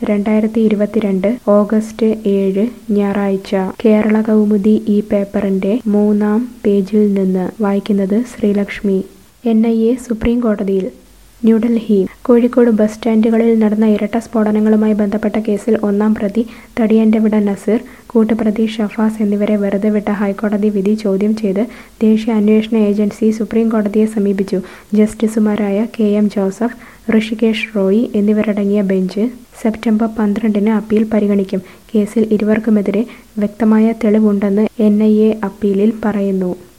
രണ്ടായിരത്തി ഇരുപത്തിരണ്ട് ഓഗസ്റ്റ് ഏഴ് ഞായറാഴ്ച കേരള കൗമുദി ഈ പേപ്പറിന്റെ മൂന്നാം പേജിൽ നിന്ന് വായിക്കുന്നത് Sreelakshmi N I A supreme കോടതിയിൽ ന്യൂഡൽഹി കോഴിക്കോട് ബസ് സ്റ്റാൻഡുകളിൽ നടന്ന ഇരട്ട സ്ഫോടനങ്ങളുമായി ബന്ധപ്പെട്ട കേസിൽ ഒന്നാം പ്രതി തടിയന്റെവിട നസീർ കൂട്ടുപ്രതി ഷഫാസ് എന്നിവരെ വെറുതെ വിട്ട ഹൈക്കോടതി വിധി ചോദ്യം ചെയ്ത് ദേശീയ അന്വേഷണ ഏജൻസി സുപ്രീം കോടതിയെ സമീപിച്ചു ജസ്റ്റിസുമാരായ കെ എം ജോസഫ് ഋഷികേഷ് റോയി എന്നിവരടങ്ങിയ ബെഞ്ച് സെപ്റ്റംബർ പന്ത്രണ്ടിന് അപ്പീൽ പരിഗണിക്കും കേസിൽ ഇരുവർക്കുമെതിരെ വ്യക്തമായ തെളിവുണ്ടെന്ന് എൻ ഐ എ അപ്പീലിൽ പറയുന്നു